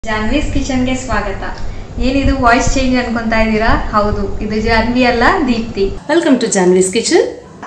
ಜಾನ್ವೀಸ್ ಕಿಚನ್ಗೆ ಸ್ವಾಗತ ಏನಿದು voice change ಅನ್ಕೊಂತಾ ಇದ್ದೀರಾ ಹೌದು ಇದು ಜಾನ್ವಿ ಅಲ್ಲ Deepti welcome to Janvi's kitchen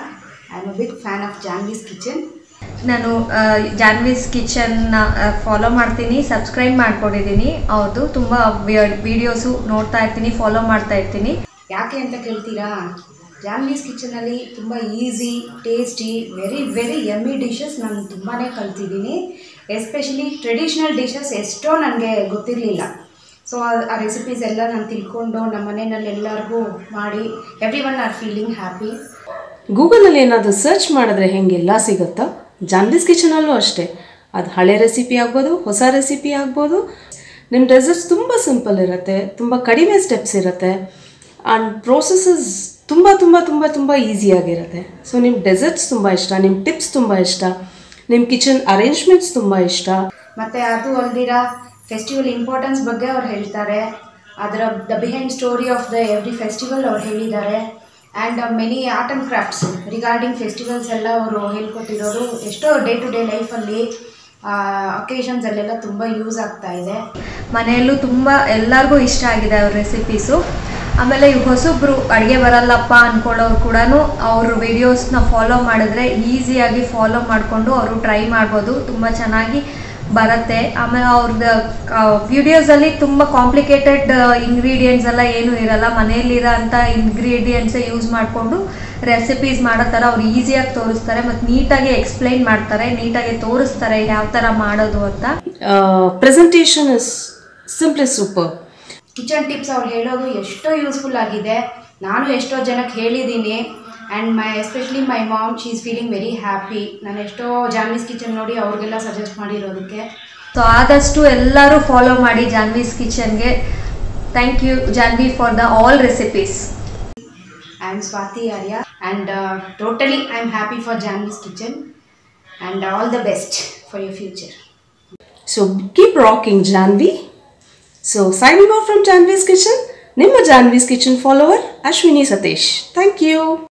I'm a big fan of Janvi's Kitchen. ನಾನು ಆ, ಜಾನ್ವೀಸ್ ಕಿಚನ್ನ ಫಾಲೋ ಮಾಡ್ತೀನಿ ಸಬ್ಸ್ಕ್ರೈಬ್ ಮಾಡ್ಕೊಂಡಿದ್ದೀನಿ ಅವ್ರದ್ದು ತುಂಬ ವಿಡಿಯೋಸು ನೋಡ್ತಾ ಇರ್ತೀನಿ ಫಾಲೋ ಮಾಡ್ತಾ ಇರ್ತೀನಿ ಯಾಕೆ ಅಂತ ಕೇಳ್ತೀರಾ ಜಾನ್ವೀಸ್ ಕಿಚನಲ್ಲಿ ತುಂಬ easy tasty very very yummy dishes ನಾನು ತುಂಬಾ ಕಲ್ತಿದ್ದೀನಿ ಎಸ್ಪೆಷಲಿ ಟ್ರೆಡಿಷ್ನಲ್ ಡಿಶಸ್ ಎಷ್ಟೋ ನನಗೆ ಗೊತ್ತಿರಲಿಲ್ಲ ಸೊ ಆ ರೆಸಿಪೀಸ್ ಎಲ್ಲ ನಾನು ತಿಳ್ಕೊಂಡು ನಮ್ಮ ಮನೆಯಲ್ಲಿ ಎಲ್ಲರಿಗೂ ಮಾಡಿ every one are feeling happy ಗೂಗಲಲ್ಲಿ ಏನಾದರೂ ಸರ್ಚ್ ಮಾಡಿದ್ರೆ ಹೆಂಗೆಲ್ಲ ಸಿಗುತ್ತಾ ಜಾನ್ವೀಸ್ ಕಿಚನಲ್ಲೂ ಅಷ್ಟೇ ಅದು ಹಳೆ ರೆಸಿಪಿ ಆಗ್ಬೋದು ಹೊಸ ರೆಸಿಪಿ ಆಗ್ಬೋದು ನಿಮ್ಮ ಡೆಸರ್ಟ್ಸ್ ತುಂಬ ಸಿಂಪಲ್ ಇರುತ್ತೆ ತುಂಬ ಕಡಿಮೆ ಸ್ಟೆಪ್ಸ್ ಇರುತ್ತೆ ಆ್ಯಂಡ್ ಪ್ರೋಸೆಸಸ್ ತುಂಬ ತುಂಬ ತುಂಬ ತುಂಬ ಈಸಿಯಾಗಿರುತ್ತೆ ಸೊ ನಿಮ್ಮ ಡೆಸರ್ಟ್ಸ್ ತುಂಬ ಇಷ್ಟ ನಿಮ್ಮ ಟಿಪ್ಸ್ ತುಂಬ ಇಷ್ಟ ನಿಮ್ಮ ಕಿಚನ್ ಅರೇಂಜ್ಮೆಂಟ್ಸ್ ತುಂಬ ಇಷ್ಟ ಮತ್ತು ಅದು ಅಲ್ದಿರ ಫೆಸ್ಟಿವಲ್ ಇಂಪಾರ್ಟೆನ್ಸ್ ಬಗ್ಗೆ ಅವ್ರು ಹೇಳ್ತಾರೆ ಅದರ the behind story of the every festival ಅವ್ರು ಹೇಳಿದ್ದಾರೆ and many art and crafts regarding festivals ಎಲ್ಲ ಅವರು ಹೇಳ್ಕೊಟ್ಟಿರೋದು ಎಷ್ಟೋ ಡೇ ಟು ಡೇ ಲೈಫಲ್ಲಿ ಅಕೇಶನ್ಸಲ್ಲೆಲ್ಲ ತುಂಬ ಯೂಸ್ ಆಗ್ತಾ ಇದೆ ಮನೆಯಲ್ಲೂ ತುಂಬ ಎಲ್ಲರಿಗೂ ಇಷ್ಟ ಆಗಿದೆ ಅವ್ರ ರೆಸಿಪೀಸು ಆಮೇಲೆ ಈ ಹೊಸಬ್ರು ಅಡುಗೆ ಬರಲ್ಲಪ್ಪ ಅಂದ್ಕೊಳ್ಳೋರು ಕೂಡ ಅವ್ರ ವಿಡಿಯೋಸ್ನ ಫಾಲೋ ಮಾಡಿದ್ರೆ ಈಸಿಯಾಗಿ ಫಾಲೋ ಮಾಡಿಕೊಂಡು ಅವರು ಟ್ರೈ ಮಾಡ್ಬೋದು ತುಂಬ ಚೆನ್ನಾಗಿ ಬರುತ್ತೆ ಆಮೇಲೆ ಅವ್ರದ್ದು ವಿಡಿಯೋಸಲ್ಲಿ ತುಂಬ ಕಾಂಪ್ಲಿಕೇಟೆಡ್ ಇಂಗ್ರೀಡಿಯೆಂಟ್ಸ್ ಎಲ್ಲ ಏನೂ ಇರಲ್ಲ ಮನೆಯಲ್ಲಿರೋ ಅಂಥ ಇಂಗ್ರೀಡಿಯೆಂಟ್ಸೇ ಯೂಸ್ ಮಾಡಿಕೊಂಡು ರೆಸಿಪೀಸ್ ಮಾಡೋ ಥರ ಅವ್ರು ಈಸಿಯಾಗಿ ತೋರಿಸ್ತಾರೆ ಮತ್ತು ನೀಟಾಗಿ ಎಕ್ಸ್ಪ್ಲೈನ್ ಮಾಡ್ತಾರೆ ನೀಟಾಗಿ ತೋರಿಸ್ತಾರೆ ಯಾವ ಥರ ಮಾಡೋದು ಅಂತ presentation is simply super kitchen tips ಅವ್ರು ಹೇಳೋದು ಎಷ್ಟೋ ಯೂಸ್ಫುಲ್ ಆಗಿದೆ ನಾನು ಎಷ್ಟೋ ಜನಕ್ಕೆ ಹೇಳಿದ್ದೀನಿ and my especially my mom she is feeling very happy ನಾನು ಎಷ್ಟೋ ಜಾನ್ವೀಸ್ ಕಿಚನ್ ನೋಡಿ ಅವ್ರಿಗೆಲ್ಲ ಸಜೆಸ್ಟ್ ಮಾಡಿರೋದಕ್ಕೆ ಸೊ ಆದಷ್ಟು ಎಲ್ಲರೂ ಫಾಲೋ ಮಾಡಿ ಜಾನ್ವೀಸ್ ಕಿಚನ್ಗೆ thank you Janvi for the all recipes I am Swati Arya and uh, totally I am happy for Janvi's Kitchen and all the best for your future. So keep rocking Janvi so signing out from Janvi's kitchen ನಿಮ್ಮ Janvi's kitchen follower Ashwini Satish thank you